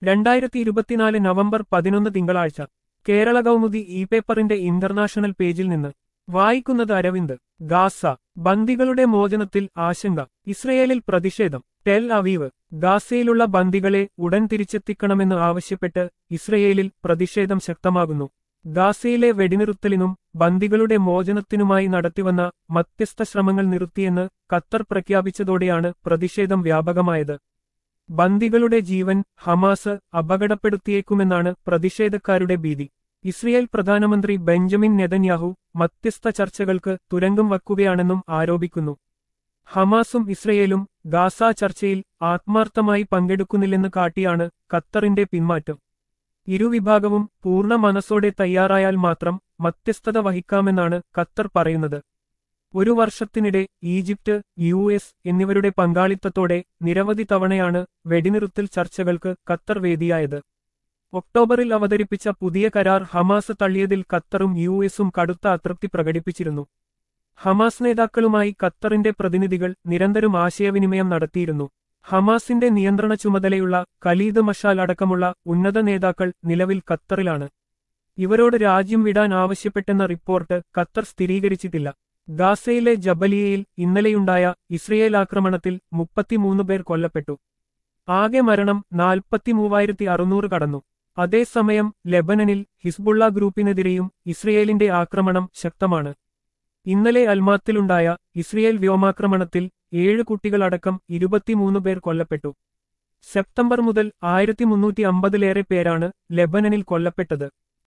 രണ്ടായിരത്തി ഇരുപത്തിനാല് നവംബർ പതിനൊന്ന് തിങ്കളാഴ്ച കേരള കൗമുദി ഇ പേപ്പറിന്റെ ഇന്റർനാഷണൽ പേജിൽ നിന്ന് വായിക്കുന്നത് അരവിന്ദ് ഗാസ ബന്ദികളുടെ മോചനത്തിൽ ആശങ്ക ഇസ്രയേലിൽ പ്രതിഷേധം ടെൽ അവീവ് ഗാസയിലുള്ള ബന്ദികളെ ഉടൻ തിരിച്ചെത്തിക്കണമെന്ന് ആവശ്യപ്പെട്ട് ഇസ്രയേലിൽ പ്രതിഷേധം ശക്തമാകുന്നു ഗാസയിലെ വെടിനിറുത്തലിനും ബന്ദികളുടെ മോചനത്തിനുമായി നടത്തിവന്ന മധ്യസ്ഥ ശ്രമങ്ങൾ നിർത്തിയെന്ന് ഖത്തർ പ്രഖ്യാപിച്ചതോടെയാണ് പ്രതിഷേധം വ്യാപകമായത് ബന്ദികളുടെ ജീവൻ ഹമാസ് അപകടപ്പെടുത്തിയേക്കുമെന്നാണ് പ്രതിഷേധക്കാരുടെ ഭീതി ഇസ്രയേൽ പ്രധാനമന്ത്രി ബെഞ്ചമിൻ നെതന്യാഹു മധ്യസ്ഥ ചർച്ചകൾക്ക് തുരങ്കം വയ്ക്കുകയാണെന്നും ആരോപിക്കുന്നു ഹമാസും ഇസ്രയേലും ഗാസ ചർച്ചയിൽ ആത്മാർത്ഥമായി പങ്കെടുക്കുന്നില്ലെന്ന് കാട്ടിയാണ് ഖത്തറിന്റെ പിന്മാറ്റം ഇരുവിഭാഗവും പൂർണ്ണ മനസ്സോടെ തയ്യാറായാൽ മാത്രം മധ്യസ്ഥത വഹിക്കാമെന്നാണ് ഖത്തർ പറയുന്നത് ഒരു വർഷത്തിനിടെ ഈജിപ്ത് യു എസ് എന്നിവരുടെ പങ്കാളിത്തത്തോടെ നിരവധി തവണയാണ് വെടിനിറുത്തൽ ചർച്ചകൾക്ക് ഖത്തർ വേദിയായത് ഒക്ടോബറിൽ അവതരിപ്പിച്ച പുതിയ കരാർ ഹമാസ് തള്ളിയതിൽ ഖത്തറും യു എസും കടുത്ത അതൃപ്തി പ്രകടിപ്പിച്ചിരുന്നു ഹമാസ് നേതാക്കളുമായി ഖത്തറിന്റെ പ്രതിനിധികൾ നിരന്തരം ആശയവിനിമയം നടത്തിയിരുന്നു ഹമാസിന്റെ നിയന്ത്രണ ചുമതലയുള്ള ഖലീദ് മഷാൽ അടക്കമുള്ള ഉന്നത നേതാക്കൾ നിലവിൽ ഖത്തറിലാണ് ഇവരോട് രാജ്യം വിടാൻ ആവശ്യപ്പെട്ടെന്ന റിപ്പോർട്ട് ഖത്തർ സ്ഥിരീകരിച്ചിട്ടില്ല ഗാസയിലെ ജബലിയയിൽ ഇന്നലെയുണ്ടായ ഇസ്രയേൽ ആക്രമണത്തിൽ മുപ്പത്തിമൂന്ന് പേർ കൊല്ലപ്പെട്ടു ആകെ മരണം നാൽപ്പത്തിമൂവായിരത്തി അറുന്നൂറ് കടന്നു അതേസമയം ലെബനനിൽ ഹിസ്ബുള്ള ഗ്രൂപ്പിനെതിരെയും ഇസ്രയേലിന്റെ ആക്രമണം ശക്തമാണ് ഇന്നലെ അൽമാത്തിലുണ്ടായ ഇസ്രയേൽ വ്യോമാക്രമണത്തിൽ ഏഴ് കുട്ടികളടക്കം ഇരുപത്തിമൂന്ന് പേർ കൊല്ലപ്പെട്ടു സെപ്റ്റംബർ മുതൽ ആയിരത്തി മുന്നൂറ്റി അമ്പതിലേറെ പേരാണ് ലെബനനിൽ കൊല്ലപ്പെട്ടത്